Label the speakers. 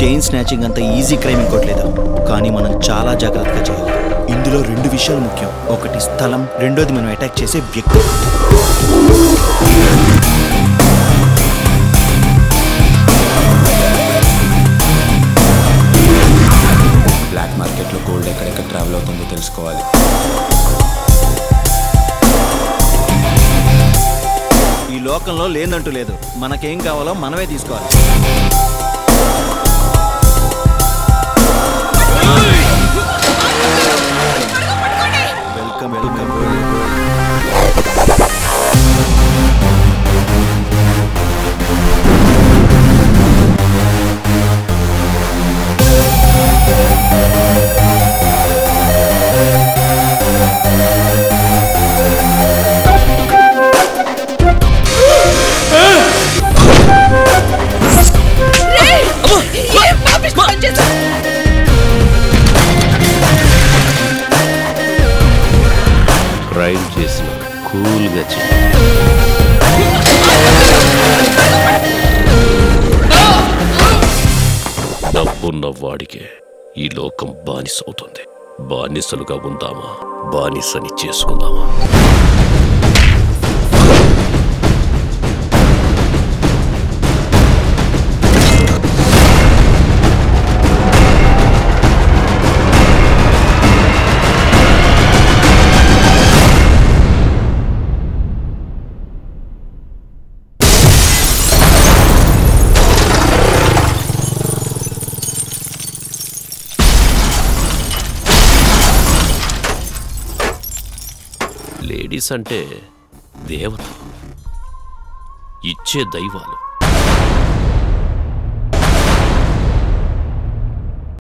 Speaker 1: Chain snatching అంత easy crime ఇంకోట్లేదు కానీ మనం చాలా జాగ్రత్తగా చేయాలి ఇందులో రెండు విషయాలు ముఖ్యం ఒకటి స్థలం రెండోది మనం అటాక్ చేసే వ్యక్తి
Speaker 2: బ్లాక్ మార్కెట్లో గోల్డ్ ఎక్కడెక్కడ ట్రావెల్ అవుతుందో తెలుసుకోవాలి
Speaker 1: ఈ లోకంలో లేదంటూ లేదు మనకేం కావాలో మనమే తీసుకోవాలి వెల్కమ్ వెల్కమ్
Speaker 3: ఏం పాపిష్టి పని చేశావు?
Speaker 4: క్రైమ్ చేసిన కూల్గా చెయ్యి డబ్బున్న వాడికే ఈ లోకం బానిస అవుతుంది బానిసలుగా ఉందామా బానిసని చేసుకుందామా లేడీస్ అంటే దేవత ఇచ్చే దైవాలు